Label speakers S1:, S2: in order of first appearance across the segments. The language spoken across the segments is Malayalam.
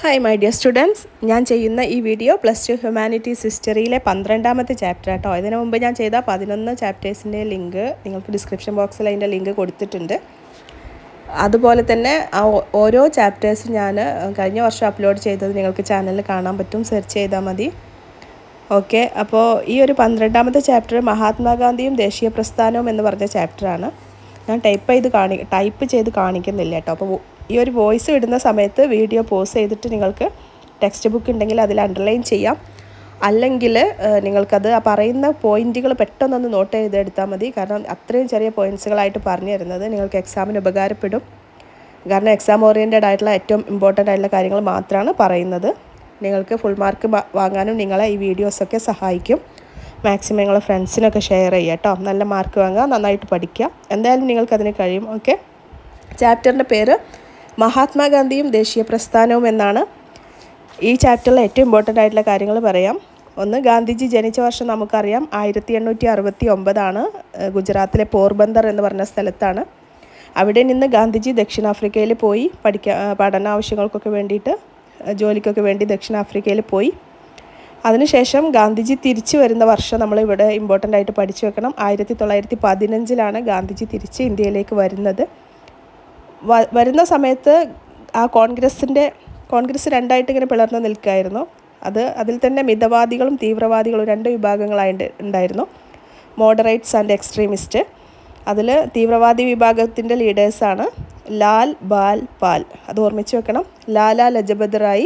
S1: ഹായ് മൈ ഡിയർ സ്റ്റുഡൻസ് ഞാൻ ചെയ്യുന്ന ഈ വീഡിയോ പ്ലസ് ടു ഹ്യൂമാനിറ്റീസ് ഹിസ്റ്ററിയിലെ പന്ത്രണ്ടാമത്തെ ചാപ്റ്റർ കേട്ടോ ഇതിനു മുമ്പ് ഞാൻ ചെയ്ത പതിനൊന്ന് ചാപ്റ്റേഴ്സിൻ്റെ ലിങ്ക് നിങ്ങൾക്ക് ഡിസ്ക്രിപ്ഷൻ ബോക്സിൽ അതിൻ്റെ ലിങ്ക് കൊടുത്തിട്ടുണ്ട് അതുപോലെ തന്നെ ആ ഓ- ഓരോ ചാപ്റ്റേഴ്സും ഞാൻ കഴിഞ്ഞ വർഷം അപ്ലോഡ് ചെയ്തത് നിങ്ങൾക്ക് ചാനലിൽ കാണാൻ പറ്റും സെർച്ച് ചെയ്താൽ മതി ഓക്കെ അപ്പോൾ ഈ ഒരു പന്ത്രണ്ടാമത്തെ ചാപ്റ്റർ മഹാത്മാഗാന്ധിയും ദേശീയ പ്രസ്ഥാനവും എന്ന് പറഞ്ഞ ചാപ്റ്ററാണ് ഞാൻ ടൈപ്പ് ചെയ്ത് കാണി ടൈപ്പ് ചെയ്ത് കാണിക്കുന്നില്ല കേട്ടോ അപ്പോൾ ഈ ഒരു വോയിസ് ഇടുന്ന സമയത്ത് വീഡിയോ പോസ് ചെയ്തിട്ട് നിങ്ങൾക്ക് ടെക്സ്റ്റ് ബുക്ക് ഉണ്ടെങ്കിൽ അതിൽ അണ്ടർലൈൻ ചെയ്യാം അല്ലെങ്കിൽ നിങ്ങൾക്കത് ആ പറയുന്ന പോയിന്റുകൾ പെട്ടെന്നൊന്ന് നോട്ട് ചെയ്തെടുത്താൽ മതി കാരണം അത്രയും ചെറിയ പോയിന്റ്സുകളായിട്ട് പറഞ്ഞു തരുന്നത് നിങ്ങൾക്ക് എക്സാമിന് ഉപകാരപ്പെടും കാരണം എക്സാം ഓറിയൻറ്റഡ് ആയിട്ടുള്ള ഏറ്റവും ഇമ്പോർട്ടൻ്റ് ആയിട്ടുള്ള കാര്യങ്ങൾ മാത്രമാണ് പറയുന്നത് നിങ്ങൾക്ക് ഫുൾ മാർക്ക് വാങ്ങാനും നിങ്ങളെ ഈ വീഡിയോസൊക്കെ സഹായിക്കും മാക്സിമം നിങ്ങളെ ഫ്രണ്ട്സിനൊക്കെ ഷെയർ ചെയ്യുക കേട്ടോ നല്ല മാർക്ക് വാങ്ങുക നന്നായിട്ട് പഠിക്കുക എന്തായാലും നിങ്ങൾക്കതിന് കഴിയും ഓക്കെ ചാപ്റ്ററിൻ്റെ പേര് മഹാത്മാഗാന്ധിയും ദേശീയ പ്രസ്ഥാനവും എന്നാണ് ഈ ചാപ്റ്ററിൽ ഏറ്റവും ഇമ്പോർട്ടൻ്റ് ആയിട്ടുള്ള കാര്യങ്ങൾ പറയാം ഒന്ന് ഗാന്ധിജി ജനിച്ച വർഷം നമുക്കറിയാം ആയിരത്തി എണ്ണൂറ്റി അറുപത്തി ഒമ്പതാണ് ഗുജറാത്തിലെ പോർബന്ദർ എന്ന് പറഞ്ഞ സ്ഥലത്താണ് അവിടെ നിന്ന് ഗാന്ധിജി ദക്ഷിണാഫ്രിക്കയിൽ പോയി പഠിക്കാൻ പഠന ആവശ്യങ്ങൾക്കൊക്കെ വേണ്ടിയിട്ട് ഏഹ് ജോലിക്കൊക്കെ വേണ്ടി ദക്ഷിണാഫ്രിക്കയിൽ പോയി അതിനുശേഷം ഗാന്ധിജി തിരിച്ചു വരുന്ന വർഷം നമ്മൾ ഇവിടെ ഇമ്പോർട്ടൻ്റ് ആയിട്ട് പഠിച്ചു വെക്കണം ആയിരത്തി തൊള്ളായിരത്തി പതിനഞ്ചിലാണ് ഗാന്ധിജി തിരിച്ച് ഇന്ത്യയിലേക്ക് വരുന്നത് വ- വരുന്ന സമയത്ത് ആ കോൺഗ്രസിൻ്റെ കോൺഗ്രസ് രണ്ടായിട്ട് ഇങ്ങനെ പിളർന്ന് നിൽക്കുകയായിരുന്നു അത് അതിൽ തന്നെ മിതവാദികളും തീവ്രവാദികളും രണ്ട് വിഭാഗങ്ങളായിട്ട് ഉണ്ടായിരുന്നു മോഡറേറ്റ്സ് ആൻഡ് എക്സ്ട്രീമിസ്റ്റ് അതിൽ തീവ്രവാദി വിഭാഗത്തിൻ്റെ ലീഡേഴ്സാണ് ലാൽ ബാൽ പാൽ അത് ഓർമ്മിച്ച് വെക്കണം ലാല ലജപത് റായി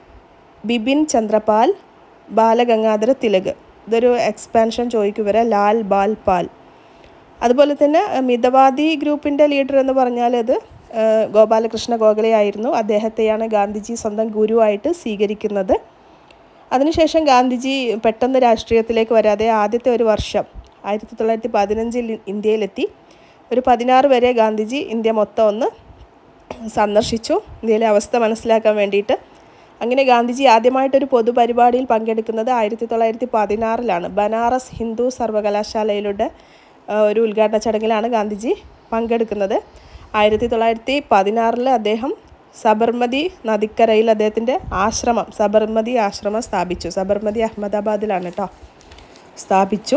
S1: ബിപിൻ ചന്ദ്രപാൽ ബാലഗംഗാധര തിലക് ഇതൊരു എക്സ്പാൻഷൻ ചോദിക്കും വരെ ലാൽ ബാൽ പാൽ അതുപോലെ തന്നെ അഹ് മിതവാദി ഗ്രൂപ്പിൻ്റെ ലീഡർ എന്ന് പറഞ്ഞാൽ അത് അഹ് ഗോപാലകൃഷ്ണ ഗോഖലെ ആയിരുന്നു അദ്ദേഹത്തെയാണ് ഗാന്ധിജി സ്വന്തം ഗുരുവായിട്ട് സ്വീകരിക്കുന്നത് അതിനുശേഷം ഗാന്ധിജി പെട്ടെന്ന് രാഷ്ട്രീയത്തിലേക്ക് വരാതെ ആദ്യത്തെ ഒരു വർഷം ആയിരത്തി തൊള്ളായിരത്തി പതിനഞ്ചിൽ ഇന്ത്യയിലെത്തി ഒരു പതിനാറ് വരെ ഗാന്ധിജി ഇന്ത്യ മൊത്തം ഒന്ന് സന്ദർശിച്ചു ഇന്ത്യയിലെ അവസ്ഥ മനസ്സിലാക്കാൻ വേണ്ടിയിട്ട് അങ്ങനെ ഗാന്ധിജി ആദ്യമായിട്ടൊരു പൊതുപരിപാടിയിൽ പങ്കെടുക്കുന്നത് ആയിരത്തി തൊള്ളായിരത്തി പതിനാറിലാണ് ബനാറസ് ഹിന്ദു സർവകലാശാലയിലൂടെ ആ, ഒരു ഉദ്ഘാടന ചടങ്ങിലാണ് ഗാന്ധിജി പങ്കെടുക്കുന്നത് ആയിരത്തി തൊള്ളായിരത്തി പതിനാറിൽ അദ്ദേഹം സബർമതി നദിക്കരയിൽ അദ്ദേഹത്തിൻ്റെ ആശ്രമം സബർമതി ആശ്രമം സ്ഥാപിച്ചു സബർമതി അഹമ്മദാബാദിലാണ് കേട്ടോ സ്ഥാപിച്ചു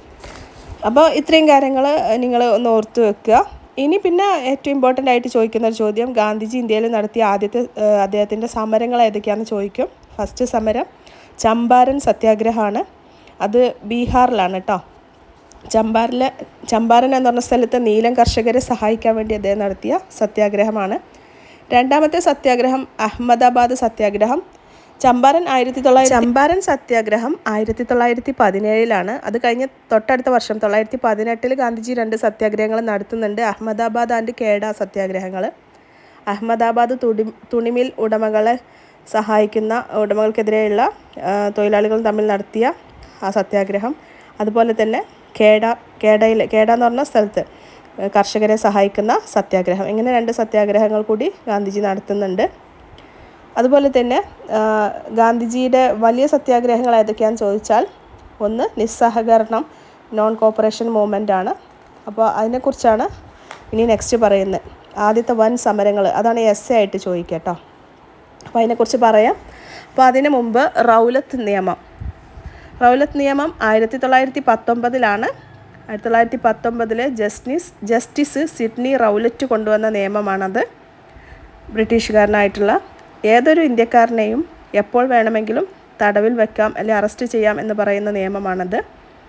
S1: അപ്പോൾ ഇത്രയും കാര്യങ്ങൾ നിങ്ങൾ ഒന്ന് ഓർത്ത് വെക്കുക ഇനി പിന്നെ ഏറ്റവും ഇമ്പോർട്ടൻ്റ് ആയിട്ട് ചോദിക്കുന്ന ഒരു ചോദ്യം ഗാന്ധിജി ഇന്ത്യയിൽ നടത്തിയ ആദ്യത്തെ ഏഹ്, അദ്ദേഹത്തിൻ്റെ സമരങ്ങൾ ഏതൊക്കെയാണെന്ന് ചോദിക്കും ഫസ്റ്റ് സമരം ചമ്പാരൻ സത്യാഗ്രഹമാണ് അത് ബീഹാറിലാണ് കേട്ടോ ചമ്പാറിലെ ചമ്പാരൻ എന്ന് പറഞ്ഞ സ്ഥലത്ത് നീലം കർഷകരെ സഹായിക്കാൻ വേണ്ടി അദ്ദേഹം നടത്തിയ സത്യാഗ്രഹമാണ് രണ്ടാമത്തെ സത്യാഗ്രഹം അഹമ്മദാബാദ് സത്യാഗ്രഹം ചമ്പാരൻ ആയിരത്തി തൊള്ളായിരത്തി ചമ്പാരൻ സത്യാഗ്രഹം ആയിരത്തി തൊള്ളായിരത്തി പതിനേഴിലാണ് അത് കഴിഞ്ഞ തൊട്ടടുത്ത വർഷം തൊള്ളായിരത്തി പതിനെട്ടിൽ ഗാന്ധിജി രണ്ട് സത്യാഗ്രഹങ്ങൾ നടത്തുന്നുണ്ട് അഹമ്മദാബാദ് ആൻഡ് കേഡ സത്യാഗ്രഹങ്ങൾ അഹമ്മദാബാദ് തുടി തുണിമിൽ ഉടമകളെ സഹായിക്കുന്ന ഉടമകൾക്കെതിരെയുള്ള ആ, തൊഴിലാളികൾ തമ്മിൽ നടത്തിയ ആ സത്യാഗ്രഹം അതുപോലെ തന്നെ കേഡ കേഡയിൽ കേഡ എന്ന് പറഞ്ഞ സ്ഥലത്ത് ആ, കർഷകരെ സഹായിക്കുന്ന സത്യാഗ്രഹം ഇങ്ങനെ രണ്ട് സത്യാഗ്രഹങ്ങൾ കൂടി ഗാന്ധിജി നടത്തുന്നുണ്ട് അതുപോലെ തന്നെ ആ, ഗാന്ധിജിയുടെ വലിയ സത്യാഗ്രഹങ്ങൾ ഏതൊക്കെയാണെന്ന് ചോദിച്ചാൽ ഒന്ന് നിസ്സഹകരണം നോൺ കോപ്പറേഷൻ മൂവ്മെൻ്റ് ആണ് അപ്പോൾ അതിനെക്കുറിച്ചാണ് ഇനി നെക്സ്റ്റ് പറയുന്നത് ആദ്യത്തെ വൻ സമരങ്ങൾ അതാണ് എസ് എ ആയിട്ട് ചോദിക്കുക കേട്ടോ അപ്പോൾ അതിനെക്കുറിച്ച് പറയാം അപ്പോൾ അതിന് മുമ്പ് റൗലത്ത് നിയമം റൗലത്ത് നിയമം ആയിരത്തി തൊള്ളായിരത്തി പത്തൊമ്പതിലാണ് ആയിരത്തി തൊള്ളായിരത്തി പത്തൊമ്പതിലെ ജസ്റ്റിസ് ജസ്റ്റിസ് സിഡ്നി റൗലറ്റ് കൊണ്ടുവന്ന നിയമമാണത് ബ്രിട്ടീഷുകാരനായിട്ടുള്ള ഏതൊരു ഇന്ത്യക്കാരനെയും എപ്പോൾ വേണമെങ്കിലും തടവിൽ വെക്കാം അല്ലെങ്കിൽ അറസ്റ്റ് ചെയ്യാം എന്ന് പറയുന്ന നിയമമാണത്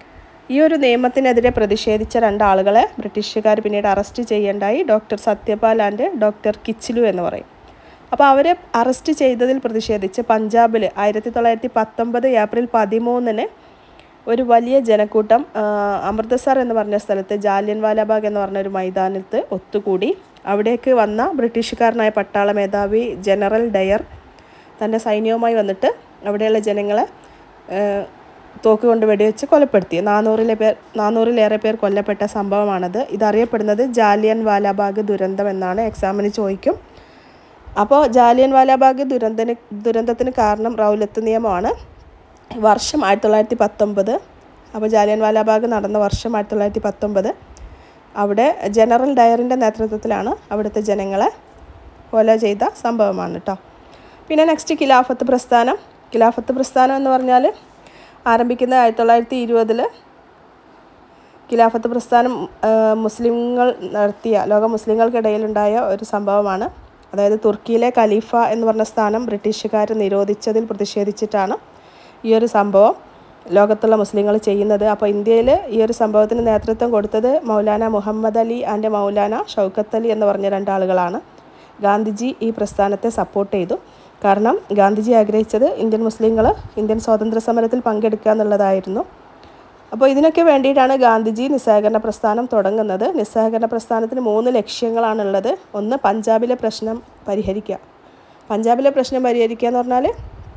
S1: ഈ ഒരു നിയമത്തിനെതിരെ പ്രതിഷേധിച്ച രണ്ടാളുകളെ ബ്രിട്ടീഷുകാർ പിന്നീട് അറസ്റ്റ് ചെയ്യേണ്ടായി doctor Satyapal and doctor Kitchlew എന്ന് പറയും അപ്പോൾ അവരെ അറസ്റ്റ് ചെയ്തതിൽ പ്രതിഷേധിച്ച് പഞ്ചാബിൽ ആയിരത്തി തൊള്ളായിരത്തി പത്തൊമ്പത് ഏപ്രിൽ പതിമൂന്നിന് ഒരു വലിയ ജനക്കൂട്ടം ആ, അമൃതസർ എന്ന് പറഞ്ഞ സ്ഥലത്ത് ജാലിയൻ വാലാബാഗ് എന്ന് പറഞ്ഞ ഒരു മൈതാനത്ത് ഒത്തുകൂടി അവിടേക്ക് വന്ന ബ്രിട്ടീഷുകാരനായ പട്ടാള മേധാവി ജനറൽ ഡയർ തൻ്റെ സൈന്യവുമായി വന്നിട്ട് അവിടെയുള്ള ജനങ്ങളെ ആ, തോക്ക് കൊണ്ട് വെടിവെച്ച് കൊലപ്പെടുത്തി നാനൂറിലെ പേർ നാനൂറിലേറെ പേർ കൊല്ലപ്പെട്ട സംഭവമാണത് ഇതറിയപ്പെടുന്നത് ജാലിയൻ വാലാബാഗ് ദുരന്തം എന്നാണ് എക്സാമിന് ചോദിക്കും അപ്പോൾ ജാലിയൻ വാലാബാഗ് ദുരന്തന് ദുരന്തത്തിന് കാരണം റൗലത്ത് നിയമമാണ് വർഷം ആയിരത്തി തൊള്ളായിരത്തി പത്തൊമ്പത് അപ്പോൾ ജാലിയൻ വാലാബാഗ് നടന്ന വർഷം ആയിരത്തി തൊള്ളായിരത്തി പത്തൊമ്പത് അവിടെ ജനറൽ ഡയറിൻ്റെ നേതൃത്വത്തിലാണ് അവിടുത്തെ ജനങ്ങളെ കൊല ചെയ്ത സംഭവമാണ് കേട്ടോ പിന്നെ നെക്സ്റ്റ് ഖിലാഫത്ത് പ്രസ്ഥാനം ഖിലാഫത്ത് പ്രസ്ഥാനം എന്ന് പറഞ്ഞാൽ ആരംഭിക്കുന്നത് ആയിരത്തി തൊള്ളായിരത്തി ഇരുപതിൽ ഖിലാഫത്ത് പ്രസ്ഥാനം ആ, മുസ്ലിങ്ങൾ നടത്തിയ ലോക മുസ്ലിങ്ങൾക്കിടയിലുണ്ടായ ഒരു സംഭവമാണ് അതായത് തുർക്കിയിലെ ഖലീഫ എന്ന് പറഞ്ഞ സ്ഥാനം ബ്രിട്ടീഷുകാർ നിരോധിച്ചതിൽ പ്രതിഷേധിച്ചിട്ടാണ് ഈ ഒരു സംഭവം ലോകത്തുള്ള മുസ്ലിങ്ങൾ ചെയ്യുന്നത് അപ്പോൾ ഇന്ത്യയിൽ ഈ ഒരു സംഭവത്തിന് നേതൃത്വം കൊടുത്തത് മൗലാന മുഹമ്മദ് അലി ആൻഡ് മൗലാന ഷൗക്കത്ത് അലി എന്ന് പറഞ്ഞ രണ്ടാളുകളാണ് ഗാന്ധിജി ഈ പ്രസ്ഥാനത്തെ സപ്പോർട്ട് ചെയ്തു കാരണം ഗാന്ധിജി ആഗ്രഹിച്ചത് ഇന്ത്യൻ മുസ്ലിങ്ങൾ ഇന്ത്യൻ സ്വാതന്ത്ര്യ സമരത്തിൽ പങ്കെടുക്കുക എന്നുള്ളതായിരുന്നു അപ്പോൾ ഇതിനൊക്കെ വേണ്ടിയിട്ടാണ് ഗാന്ധിജി നിസ്സഹകരണ പ്രസ്ഥാനം തുടങ്ങുന്നത് നിസ്സഹകരണ പ്രസ്ഥാനത്തിന് മൂന്ന് ലക്ഷ്യങ്ങളാണുള്ളത് ഒന്ന് പഞ്ചാബിലെ പ്രശ്നം പരിഹരിക്കുക പഞ്ചാബിലെ പ്രശ്നം പരിഹരിക്കുക എന്ന് പറഞ്ഞാൽ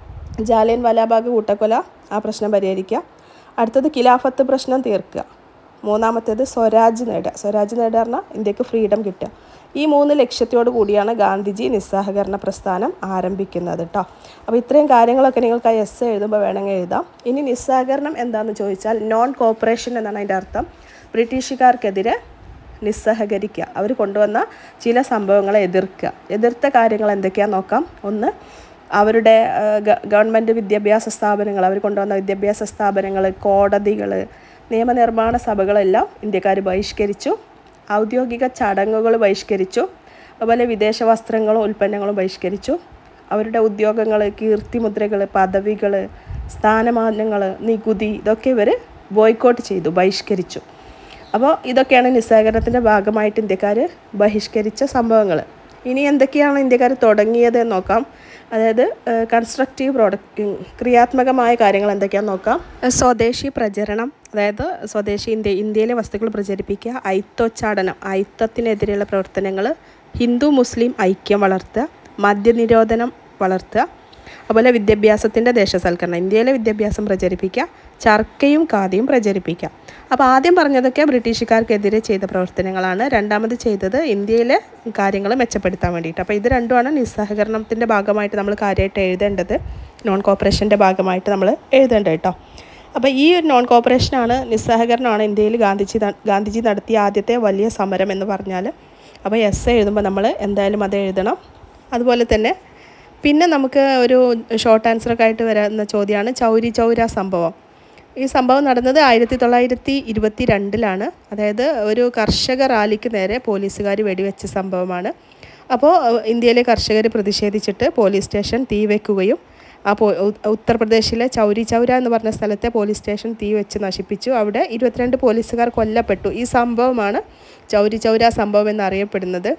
S1: ജാലിയൻ വാലാബാഗ് കൂട്ടക്കൊല ആ പ്രശ്നം പരിഹരിക്കുക അടുത്തത് ഖിലാഫത്ത് പ്രശ്നം തീർക്കുക മൂന്നാമത്തേത് സ്വരാജ് നേടുക സ്വരാജ് നേടുക പറഞ്ഞാൽ ഇന്ത്യക്ക് ഫ്രീഡം കിട്ടുക ഈ മൂന്ന് ലക്ഷ്യത്തോടു കൂടിയാണ് ഗാന്ധിജി നിസ്സഹകരണ പ്രസ്ഥാനം ആരംഭിക്കുന്നത് കേട്ടോ അപ്പോൾ ഇത്രയും കാര്യങ്ങളൊക്കെ നിങ്ങൾക്ക് ആ എസ് എഴുതുമ്പോൾ വേണമെങ്കിൽ എഴുതാം ഇനി നിസ്സഹകരണം എന്താണെന്ന് ചോദിച്ചാൽ നോൺ കോപ്പറേഷൻ എന്നാണ് അതിൻ്റെ അർത്ഥം ബ്രിട്ടീഷുകാർക്കെതിരെ നിസ്സഹകരിക്കുക അവർ കൊണ്ടുവന്ന ചില സംഭവങ്ങളെ എതിർക്കുക എതിർത്ത കാര്യങ്ങൾ എന്തൊക്കെയാണെന്ന് നോക്കാം ഒന്ന് അവരുടെ ആ, ഗ- ഗവൺമെൻറ് വിദ്യാഭ്യാസ സ്ഥാപനങ്ങൾ അവർ കൊണ്ടുവന്ന വിദ്യാഭ്യാസ സ്ഥാപനങ്ങൾ കോടതികൾ നിയമനിർമ്മാണ സഭകളെല്ലാം ഇന്ത്യക്കാർ ബഹിഷ്കരിച്ചു ഔദ്യോഗിക ചടങ്ങുകൾ ബഹിഷ്കരിച്ചു അതുപോലെ വിദേശ വസ്ത്രങ്ങളും ഉൽപ്പന്നങ്ങളും ബഹിഷ്കരിച്ചു അവരുടെ ഉദ്യോഗങ്ങൾ കീർത്തിമുദ്രകൾ പദവികൾ സ്ഥാനമാനങ്ങൾ നികുതി ഇതൊക്കെ ഇവർ ബോയ്ക്കോട്ട് ചെയ്തു ബഹിഷ്കരിച്ചു അപ്പോൾ ഇതൊക്കെയാണ് നിസ്സഹകരണത്തിൻ്റെ ഭാഗമായിട്ട് ഇന്ത്യക്കാർ ബഹിഷ്കരിച്ച സംഭവങ്ങൾ ഇനി എന്തൊക്കെയാണ് ഇന്ത്യക്കാർ തുടങ്ങിയത് എന്ന് നോക്കാം അതായത് കൺസ്ട്രക്റ്റീവ് പ്രോഡക്റ്റ് ക്രിയാത്മകമായ കാര്യങ്ങൾ എന്തൊക്കെയാണെന്ന് നോക്കാം സ്വദേശി പ്രചരണം അതായത് സ്വദേശി ഇന്ത്യ ഇന്ത്യയിലെ വസ്തുക്കൾ പ്രചരിപ്പിക്കുക ഐത്തോച്ചാടനം ഐത്തത്തിനെതിരെയുള്ള പ്രവർത്തനങ്ങൾ ഹിന്ദു മുസ്ലിം ഐക്യം വളർത്തുക മദ്യനിരോധനം വളർത്തുക അതുപോലെ വിദ്യാഭ്യാസത്തിൻ്റെ ദേശസൽക്കരണം ഇന്ത്യയിലെ വിദ്യാഭ്യാസം പ്രചരിപ്പിക്കുക ചർക്കയും ഖാദിയും പ്രചരിപ്പിക്കുക അപ്പോൾ ആദ്യം പറഞ്ഞതൊക്കെ ബ്രിട്ടീഷുകാർക്കെതിരെ ചെയ്ത പ്രവർത്തനങ്ങളാണ് രണ്ടാമത് ചെയ്തത് ഇന്ത്യയിലെ കാര്യങ്ങൾ മെച്ചപ്പെടുത്താൻ വേണ്ടിയിട്ട് അപ്പോൾ ഇത് രണ്ടുമാണ് നിസ്സഹകരണത്തിൻ്റെ ഭാഗമായിട്ട് നമ്മൾ കാര്യമായിട്ട് എഴുതേണ്ടത് നോൺ കോപ്പറേഷൻ്റെ ഭാഗമായിട്ട് നമ്മൾ എഴുതേണ്ടത് കേട്ടോ അപ്പോൾ ഈ ഒരു നോൺ കോപ്പറേഷനാണ് നിസ്സഹകരണമാണ് ഇന്ത്യയിൽ ഗാന്ധിജി ന- ഗാന്ധിജി നടത്തിയ ആദ്യത്തെ വലിയ സമരം എന്ന് പറഞ്ഞാൽ അപ്പോൾ എസ് എഴുതുമ്പോൾ നമ്മൾ എന്തായാലും അത് എഴുതണം അതുപോലെ തന്നെ പിന്നെ നമുക്ക് ഒരു ഷോർട്ട് ആൻസറൊക്കെ ആയിട്ട് വരുന്ന ചോദ്യമാണ് ചൗരി ചൗര സംഭവം ഈ സംഭവം നടന്നത് ആയിരത്തി തൊള്ളായിരത്തി ഇരുപത്തി രണ്ടിലാണ് അതായത് ഒരു കർഷക റാലിക്ക് നേരെ പോലീസുകാർ വെടിവെച്ച സംഭവമാണ് അപ്പോൾ അഹ് ഇന്ത്യയിലെ കർഷകർ പ്രതിഷേധിച്ചിട്ട് പോലീസ് സ്റ്റേഷൻ തീ വെക്കുകയും ആ പോ ഉ- ഉത്തർപ്രദേശിലെ ചൗരി ചൗര എന്ന് പറഞ്ഞ സ്ഥലത്തെ പോലീസ് സ്റ്റേഷൻ തീ വെച്ച് നശിപ്പിച്ചു അവിടെ ഇരുപത്തിരണ്ട് പോലീസുകാർ കൊല്ലപ്പെട്ടു ഈ സംഭവമാണ് ചൗരി ചൗര സംഭവം എന്നറിയപ്പെടുന്നത്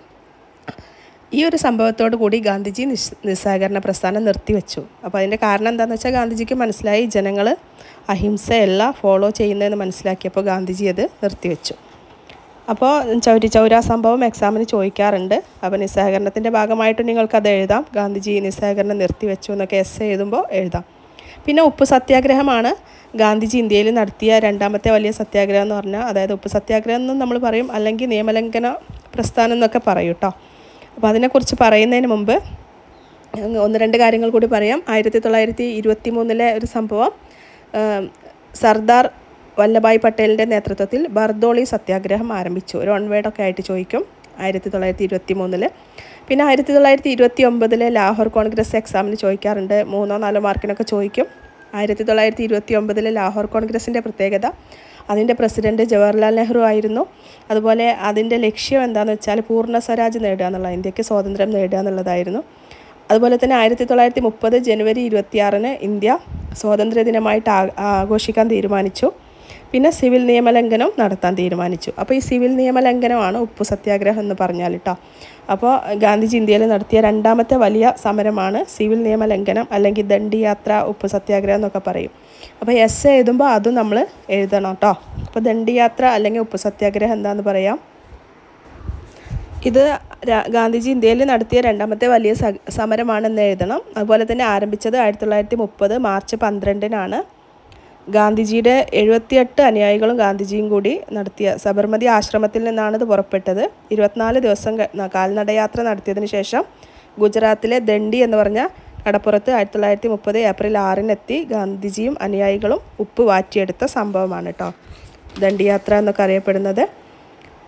S1: ഈ ഒരു സംഭവത്തോടു കൂടി ഗാന്ധിജി നിസ് നിസ്സഹകരണ പ്രസ്ഥാനം നിർത്തിവെച്ചു അപ്പോൾ അതിൻ്റെ കാരണം എന്താണെന്ന് വെച്ചാൽ ഗാന്ധിജിക്ക് മനസ്സിലായി ജനങ്ങൾ അഹിംസയല്ല ഫോളോ ചെയ്യുന്നതെന്ന് മനസ്സിലാക്കിയപ്പോൾ ഗാന്ധിജി അത് നിർത്തിവെച്ചു അപ്പോൾ ചൗരി ചൗര സംഭവം എക്സാമിന് ചോദിക്കാറുണ്ട് അപ്പോൾ നിസ്സഹകരണത്തിൻ്റെ ഭാഗമായിട്ട് നിങ്ങൾക്കത് എഴുതാം ഗാന്ധിജി നിസ്സഹകരണം നിർത്തിവെച്ചു എന്നൊക്കെ എസ് എഴുതുമ്പോൾ എഴുതാം പിന്നെ ഉപ്പ് സത്യാഗ്രഹമാണ് ഗാന്ധിജി ഇന്ത്യയിൽ നടത്തിയ രണ്ടാമത്തെ വലിയ സത്യാഗ്രഹം എന്ന് പറഞ്ഞാൽ അതായത് ഉപ്പ് സത്യാഗ്രഹം എന്നും നമ്മൾ പറയും അല്ലെങ്കിൽ നിയമലംഘന പ്രസ്ഥാനം എന്നൊക്കെ പറയും കേട്ടോ അപ്പോൾ അതിനെക്കുറിച്ച് പറയുന്നതിന് മുമ്പ് അങ്ങ് ഒന്ന് രണ്ട് കാര്യങ്ങൾ കൂടി പറയാം ആയിരത്തി തൊള്ളായിരത്തി ഇരുപത്തി മൂന്നിലെ ഒരു സംഭവം ആം, സർദാർ വല്ലഭായ് പട്ടേലിൻ്റെ നേതൃത്വത്തിൽ ബർദോളി സത്യാഗ്രഹം ആരംഭിച്ചു ഒരു വൺ വേർഡൊക്കെ ആയിട്ട് ചോദിക്കും ആയിരത്തി തൊള്ളായിരത്തി ഇരുപത്തി മൂന്നിൽ പിന്നെ ആയിരത്തി തൊള്ളായിരത്തി ഇരുപത്തി ഒമ്പതിലെ ലാഹോർ കോൺഗ്രസ് എക്സാമിന് ചോദിക്കാറുണ്ട് മൂന്നോ നാലോ മാർക്കിനൊക്കെ ചോദിക്കും ആയിരത്തി തൊള്ളായിരത്തി ഇരുപത്തി ഒമ്പതിലെ ലാഹോർ കോൺഗ്രസിൻ്റെ പ്രത്യേകത അതിൻ്റെ പ്രസിഡന്റ് ജവഹർലാൽ നെഹ്റു ആയിരുന്നു അതുപോലെ അതിൻ്റെ ലക്ഷ്യം എന്താണെന്ന് വെച്ചാൽ പൂർണ്ണ സ്വരാജ് നേടുക എന്നുള്ള ഇന്ത്യക്ക് സ്വാതന്ത്ര്യം നേടുക എന്നുള്ളതായിരുന്നു അതുപോലെ തന്നെ ആയിരത്തി തൊള്ളായിരത്തി മുപ്പത് ജനുവരി ഇരുപത്തിയാറിന് ഇന്ത്യ സ്വാതന്ത്ര്യ ദിനമായിട്ട് ആ- ആഘോഷിക്കാൻ തീരുമാനിച്ചു പിന്നെ സിവിൽ നിയമലംഘനം നടത്താൻ തീരുമാനിച്ചു അപ്പോൾ ഈ സിവിൽ നിയമലംഘനമാണ് ഉപ്പു സത്യാഗ്രഹം എന്ന് പറഞ്ഞാൽ കേട്ടോ അപ്പോൾ ഗാന്ധിജി ഇന്ത്യയിൽ നടത്തിയ രണ്ടാമത്തെ വലിയ സമരമാണ് സിവിൽ നിയമലംഘനം അല്ലെങ്കിൽ ദണ്ഡിയാത്ര ഉപ്പു സത്യാഗ്രഹം എന്നൊക്കെ പറയും അപ്പോൾ എസ് എഴുതുമ്പോൾ അതും നമ്മൾ എഴുതണം കേട്ടോ അപ്പോൾ ദണ്ഡിയാത്ര അല്ലെങ്കിൽ ഉപ്പു സത്യാഗ്രഹം എന്താണെന്ന് പറയാം ഇത് രാ- ഗാന്ധിജി ഇന്ത്യയിൽ നടത്തിയ രണ്ടാമത്തെ വലിയ സ- സമരമാണെന്ന് എഴുതണം അതുപോലെ തന്നെ ആരംഭിച്ചത് ആയിരത്തി തൊള്ളായിരത്തി മുപ്പത് മാർച്ച് പന്ത്രണ്ടിനാണ് ഗാന്ധിജിയുടെ എഴുപത്തിയെട്ട് അനുയായികളും ഗാന്ധിജിയും കൂടി നടത്തിയ സബർമതി ആശ്രമത്തിൽ നിന്നാണ് ഇത് പുറപ്പെട്ടത് ഇരുപത്തിനാല് ദിവസം ക- ന- കാൽനടയാത്ര നടത്തിയതിന് ശേഷം ഗുജറാത്തിലെ ദണ്ഡി എന്ന് പറഞ്ഞ കടപ്പുറത്ത് ആയിരത്തി തൊള്ളായിരത്തി മുപ്പത് ഏപ്രിൽ ആറിനെത്തി ഗാന്ധിജിയും അനുയായികളും ഉപ്പ് വാറ്റിയെടുത്ത സംഭവമാണ് കേട്ടോ ദണ്ഡിയാത്ര എന്നൊക്കെ അറിയപ്പെടുന്നത്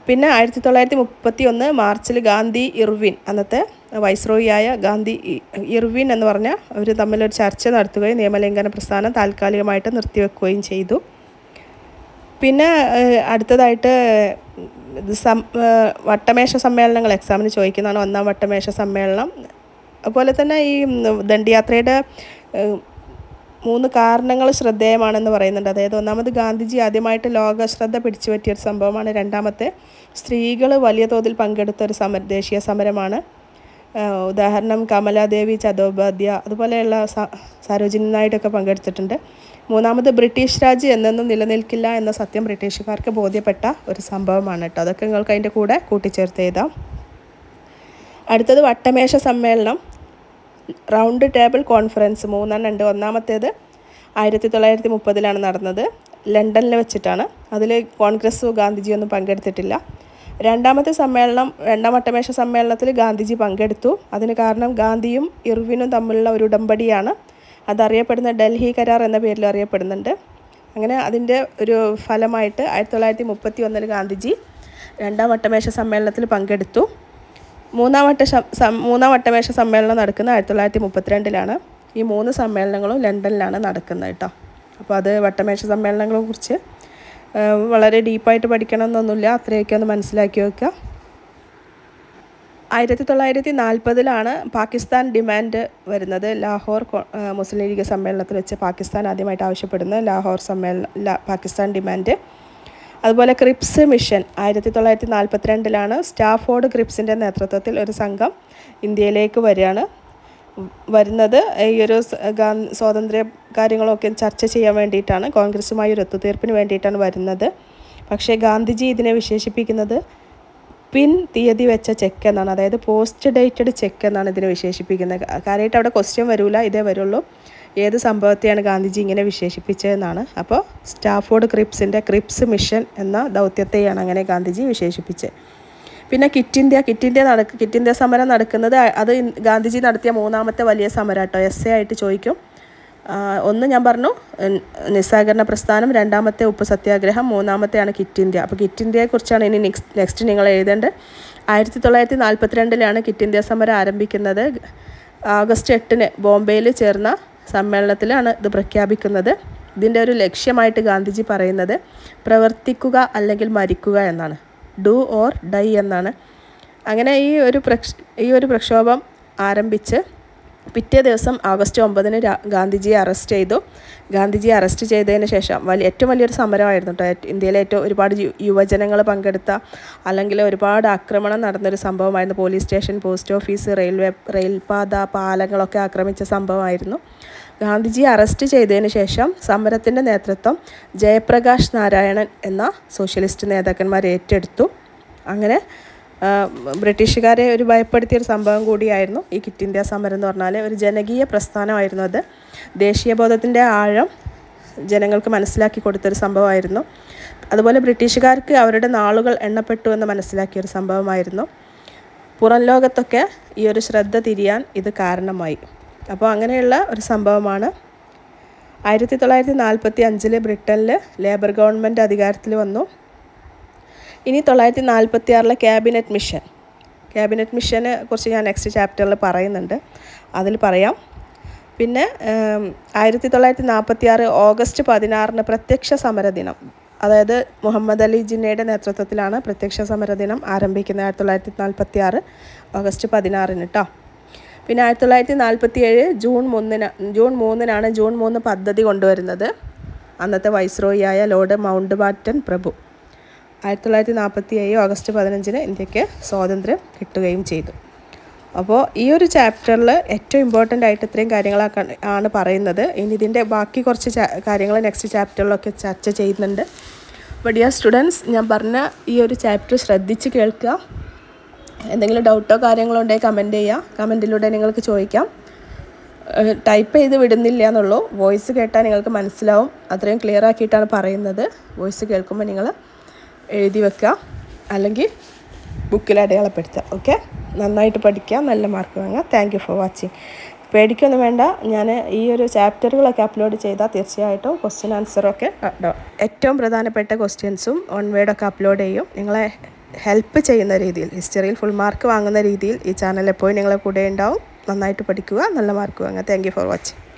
S1: പിന്നെ ആയിരത്തി തൊള്ളായിരത്തി മുപ്പത്തി ഒന്ന് മാർച്ചിൽ ഗാന്ധി ഇർവിൻ അന്നത്തെ വൈസ്രോയിയായ ഗാന്ധി ഇ- ഇർവിൻ എന്ന് പറഞ്ഞ അവർ തമ്മിലൊരു ചർച്ച നടത്തുകയും നിയമലംഘന പ്രസ്ഥാനം താൽക്കാലികമായിട്ട് നിർത്തിവെക്കുകയും ചെയ്തു പിന്നെ ഏഹ്, അടുത്തതായിട്ട് ഇത് സം ഏഹ്, വട്ടമേശ സമ്മേളനങ്ങൾ എക്സാമിന് ചോദിക്കുന്നതാണ് ഒന്നാം വട്ടമേശ സമ്മേളനം അതുപോലെ തന്നെ ഈ ഉം, ദണ്ഡിയാത്രയുടെ ഏഹ്, മൂന്ന് കാരണങ്ങൾ ശ്രദ്ധേയമാണെന്ന് പറയുന്നുണ്ട് അതായത് ഒന്നാമത് ഗാന്ധിജി ആദ്യമായിട്ട് ലോക ശ്രദ്ധ പിടിച്ചു പറ്റിയ ഒരു സംഭവമാണ് രണ്ടാമത്തെ സ്ത്രീകൾ വലിയ തോതിൽ പങ്കെടുത്ത ഒരു സമര ദേശീയ സമരമാണ് ആഹ് ഉദാഹരണം കമലാദേവി ചതോപാധ്യ അതുപോലെയുള്ള സ- സരോജിനി നായിഡൊക്കെ പങ്കെടുത്തിട്ടുണ്ട് മൂന്നാമത് ബ്രിട്ടീഷ് രാജ് എന്നൊന്നും നിലനിൽക്കില്ല എന്ന സത്യം ബ്രിട്ടീഷുകാർക്ക് ബോധ്യപ്പെട്ട ഒരു സംഭവമാണ് കേട്ടോ അതൊക്കെ നിങ്ങൾക്ക് അതിൻ്റെ കൂടെ കൂട്ടിച്ചേർത്ത് എഴുതാം അടുത്തത് വട്ടമേശ സമ്മേളനം റൗണ്ട് ടേബിൾ കോൺഫറൻസ് മൂന്നെണ്ണം ഉണ്ട് ഒന്നാമത്തേത് ആയിരത്തി തൊള്ളായിരത്തി മുപ്പതിലാണ് നടന്നത് ലണ്ടനിൽ വെച്ചിട്ടാണ് അതിൽ കോൺഗ്രസ്സോ ഗാന്ധിജിയോ ഒന്നും പങ്കെടുത്തിട്ടില്ല രണ്ടാമത്തെ സമ്മേളനം രണ്ടാം വട്ടമേശ സമ്മേളനത്തിൽ ഗാന്ധിജി പങ്കെടുത്തു അതിന് കാരണം ഗാന്ധിയും ഇർവിനും തമ്മിലുള്ള ഒരു ഉടമ്പടിയാണ് അതറിയപ്പെടുന്ന ഡൽഹി കരാർ എന്ന പേരിൽ അറിയപ്പെടുന്നുണ്ട് അങ്ങനെ അതിൻ്റെ ഒരു ഫലമായിട്ട് ആയിരത്തി തൊള്ളായിരത്തി മുപ്പത്തി ഒന്നിൽ ഗാന്ധിജി രണ്ടാം വട്ടമേശ സമ്മേളനത്തിൽ പങ്കെടുത്തു മൂന്നാം വട്ട ശ- സം- മൂന്നാം വട്ടമേശ സമ്മേളനം നടക്കുന്നത് ആയിരത്തി തൊള്ളായിരത്തി മുപ്പത്തിരണ്ടിലാണ് ഈ മൂന്ന് സമ്മേളനങ്ങളും ലണ്ടനിലാണ് നടക്കുന്നത് കേട്ടോ അപ്പോൾ അത് വട്ടമേശ സമ്മേളനങ്ങളെ കുറിച്ച് ആ, വളരെ ഡീപ്പായിട്ട് പഠിക്കണം എന്നൊന്നുമില്ല അത്രയൊക്കെ ഒന്ന് മനസ്സിലാക്കി വെക്കുക ആയിരത്തി തൊള്ളായിരത്തി നാൽപ്പതിലാണ് പാകിസ്ഥാൻ ഡിമാൻഡ് വരുന്നത് ലാഹോർ കൊ- ആ, മുസ്ലിം ലീഗ് സമ്മേളനത്തിൽ വെച്ച് പാകിസ്ഥാൻ ആദ്യമായിട്ട് ആവശ്യപ്പെടുന്നത് ലാഹോർ സമ്മേളനം ല- പാകിസ്ഥാൻ ഡിമാൻഡ് അതുപോലെ ക്രിപ്സ് മിഷൻ ആയിരത്തി തൊള്ളായിരത്തി നാൽപ്പത്തിരണ്ടിലാണ് സ്റ്റാഫോർഡ് ക്രിപ്സിൻ്റെ നേതൃത്വത്തിൽ ഒരു സംഘം ഇന്ത്യയിലേക്ക് വരികയാണ് വരുന്നത് ഈ ഒരു സ- ഗാ- സ്വാതന്ത്ര്യ കാര്യങ്ങളൊക്കെ ചർച്ച ചെയ്യാൻ വേണ്ടിയിട്ടാണ് കോൺഗ്രസുമായി ഒരു ഒത്തുതീർപ്പിന് വേണ്ടിയിട്ടാണ് വരുന്നത് പക്ഷേ ഗാന്ധിജി ഇതിനെ വിശേഷിപ്പിക്കുന്നത് പിൻ തീയതി വെച്ച ചെക്ക് എന്നാണ് അതായത് പോസ്റ്റ് ഡേറ്റഡ് ചെക്ക് എന്നാണ് ഇതിനെ വിശേഷിപ്പിക്കുന്നത് കാ- കാര്യമായിട്ട് അവിടെ ക്വസ്റ്റ്യൻ വരില്ല ഇതേ വരുള്ളൂ ഏത് സംഭവത്തെയാണ് ഗാന്ധിജി ഇങ്ങനെ വിശേഷിപ്പിച്ചതെന്നാണ് അപ്പോൾ സ്റ്റാഫോർഡ് ക്രിപ്സിൻ്റെ ക്രിപ്സ് മിഷൻ എന്ന ദൗത്യത്തെയാണ് അങ്ങനെ ഗാന്ധിജി വിശേഷിപ്പിച്ചത് പിന്നെ കിറ്റ് ഇന്ത്യ കിറ്റ് ഇന്ത്യ നടക്ക് കിറ്റ് ഇന്ത്യ സമരം നടക്കുന്നത് അത് ഇൻ- ഗാന്ധിജി നടത്തിയ മൂന്നാമത്തെ വലിയ സമരം കേട്ടോ എസ് എ ആയിട്ട് ചോദിക്കും ആ, ഒന്ന് ഞാൻ പറഞ്ഞു ഉം, നിസ്സഹകരണ പ്രസ്ഥാനം രണ്ടാമത്തെ ഉപ്പ് സത്യാഗ്രഹം മൂന്നാമത്തെയാണ് കിറ്റ് ഇന്ത്യ അപ്പോൾ കിറ്റ് ഇന്ത്യയെക്കുറിച്ചാണ് ഇനി നെക്സ്റ്റ് നെക്സ്റ്റ് നിങ്ങൾ എഴുതേണ്ടത് ആയിരത്തി തൊള്ളായിരത്തി നാൽപ്പത്തിരണ്ടിലാണ് കിറ്റ് ഇന്ത്യ സമരം ആരംഭിക്കുന്നത് ആഗസ്റ്റ് എട്ടിന് ബോംബെയിൽ ചേർന്ന സമ്മേളനത്തിലാണ് ഇത് പ്രഖ്യാപിക്കുന്നത് ഇതിൻ്റെ ഒരു ലക്ഷ്യമായിട്ട് ഗാന്ധിജി പറയുന്നത് പ്രവർത്തിക്കുക അല്ലെങ്കിൽ മരിക്കുക എന്നാണ് ഡു ഓർ ഡൈ എന്നാണ് അങ്ങനെ ഈ ഒരു പ്രക്ഷ ഈ ഒരു പ്രക്ഷോഭം ആരംഭിച്ച് പിറ്റേ ദിവസം ആഗസ്റ്റ് ഒമ്പതിന് രാ- ഗാന്ധിജിയെ അറസ്റ്റ് ചെയ്തു ഗാന്ധിജിയെ അറസ്റ്റ് ചെയ്തതിന് ശേഷം വലിയ ഏറ്റവും വലിയൊരു സമരമായിരുന്നു കേട്ടോ ഏറ്റ- ഇന്ത്യയിലെ ഏറ്റവും ഒരുപാട് യു- യുവജനങ്ങൾ പങ്കെടുത്ത അല്ലെങ്കിൽ ഒരുപാട് ആക്രമണം നടന്നൊരു സംഭവമായിരുന്നു police station post office railway റെയിൽപാത പാലങ്ങളൊക്കെ ആക്രമിച്ച സംഭവമായിരുന്നു ഗാന്ധിജിയെ അറസ്റ്റ് ചെയ്തതിന് ശേഷം സമരത്തിൻ്റെ നേതൃത്വം ജയപ്രകാശ് നാരായണൻ എന്ന സോഷ്യലിസ്റ്റ് നേതാക്കന്മാർ ഏറ്റെടുത്തു അങ്ങനെ ആ, ബ്രിട്ടീഷുകാരെ ഒരു ഭയപ്പെടുത്തിയൊരു സംഭവം കൂടിയായിരുന്നു ഈ കിറ്റ് ഇന്ത്യ സമരം എന്ന് പറഞ്ഞാൽ ഒരു ജനകീയ പ്രസ്ഥാനമായിരുന്നു അത് ദേശീയബോധത്തിൻ്റെ ആഴം ജനങ്ങൾക്ക് മനസ്സിലാക്കി കൊടുത്തൊരു സംഭവമായിരുന്നു അതുപോലെ ബ്രിട്ടീഷുകാർക്ക് അവരുടെ നാളുകൾ എണ്ണപ്പെട്ടു എന്ന് മനസ്സിലാക്കിയൊരു സംഭവമായിരുന്നു പുറം ലോകത്തൊക്കെ ഈ ഒരു ശ്രദ്ധ തിരിയാൻ ഇത് കാരണമായി അപ്പോൾ അങ്ങനെയുള്ള ഒരു സംഭവമാണ് ആയിരത്തി തൊള്ളായിരത്തി നാൽപ്പത്തി അഞ്ചിൽ ബ്രിട്ടനിൽ ലേബർ ഗവൺമെൻറ് അധികാരത്തിൽ വന്നു ഇനി തൊള്ളായിരത്തി നാൽപ്പത്തി ആറിലെ ക്യാബിനറ്റ് മിഷൻ ക്യാബിനറ്റ് മിഷനെ കുറിച്ച് ഞാൻ നെക്സ്റ്റ് ചാപ്റ്ററിൽ പറയുന്നുണ്ട് അതിൽ പറയാം പിന്നെ ഉം, ആയിരത്തി തൊള്ളായിരത്തി നാൽപ്പത്തി ആറ് ഓഗസ്റ്റ് പതിനാറിന് പ്രത്യക്ഷ സമര ദിനം അതായത് മുഹമ്മദ് അലി ജിന്നയുടെ നേതൃത്വത്തിലാണ് പ്രത്യക്ഷ സമര ദിനം ആരംഭിക്കുന്നത് ആയിരത്തി തൊള്ളായിരത്തി നാൽപ്പത്തി ആറ് ഓഗസ്റ്റ് പതിനാറിന് കേട്ടോ പിന്നെ ആയിരത്തി തൊള്ളായിരത്തി നാൽപ്പത്തി ഏഴ് ജൂൺ മൂന്നിന് ജൂൺ മൂന്നിനാണ് ജൂൺ മൂന്ന് പദ്ധതി കൊണ്ടുവരുന്നത് അന്നത്തെ വൈസ്രോയിയായ ലോർഡ് മൗണ്ട് ബാറ്റൻ പ്രഭു ആയിരത്തി തൊള്ളായിരത്തി നാൽപ്പത്തി ഏഴ് ഓഗസ്റ്റ് പതിനഞ്ചിന് ഇന്ത്യക്ക് സ്വാതന്ത്ര്യം കിട്ടുകയും ചെയ്തു അപ്പോൾ ഈ ഒരു ചാപ്റ്ററിൽ ഏറ്റവും ഇമ്പോർട്ടൻ്റ് ആയിട്ട് ഇത്രയും കാര്യങ്ങളൊക്കെ ആണ് പറയുന്നത് ഇനി ഇതിൻ്റെ ബാക്കി കുറച്ച് കാര്യങ്ങൾ നെക്സ്റ്റ് ചാപ്റ്ററിലൊക്കെ ചർച്ച ചെയ്യുന്നുണ്ട് അപ്പോൾ ഡിയർ സ്റ്റുഡൻസ് ഞാൻ പറഞ്ഞ ഈ ഒരു ചാപ്റ്റർ ശ്രദ്ധിച്ച് കേൾക്കുക എന്തെങ്കിലും ഡൗട്ടോ കാര്യങ്ങളോ ഉണ്ടെങ്കിൽ കമൻറ്റ് ചെയ്യുക കമൻറ്റിലൂടെ നിങ്ങൾക്ക് ചോദിക്കാം ടൈപ്പ് ചെയ്ത് വിടുന്നില്ല എന്നുള്ളൂ വോയിസ് കേട്ടാൽ നിങ്ങൾക്ക് മനസ്സിലാവും അത്രയും ക്ലിയർ ആക്കിയിട്ടാണ് പറയുന്നത് വോയിസ് കേൾക്കുമ്പോൾ നിങ്ങൾ എഴുതി വെക്കുക അല്ലെങ്കിൽ ബുക്കിൽ അടയാളപ്പെടുത്തുക ഓക്കെ നന്നായിട്ട് പഠിക്കുക നല്ല മാർക്ക് വാങ്ങുക താങ്ക് യു ഫോർ വാച്ചിങ് പേടിക്കൊന്നും വേണ്ട ഞാൻ ഈ ഒരു ചാപ്റ്ററുകളൊക്കെ അപ്ലോഡ് ചെയ്താൽ തീർച്ചയായിട്ടും ക്വസ്റ്റ്യൻ ആൻസറൊക്കെ ഏറ്റവും പ്രധാനപ്പെട്ട ക്വസ്റ്റ്യൻസും വൺ വേർഡൊക്കെ അപ്ലോഡ് ചെയ്യും നിങ്ങളെ ഹെൽപ്പ് ചെയ്യുന്ന രീതിയിൽ ഹിസ്റ്ററിയിൽ ഫുൾ മാർക്ക് വാങ്ങുന്ന രീതിയിൽ ഈ ചാനൽ എപ്പോഴും നിങ്ങളെ കൂടെ ഉണ്ടാവും നന്നായിട്ട് പഠിക്കുക നല്ല മാർക്ക് വാങ്ങുക താങ്ക് യു ഫോർ വാച്ചിങ്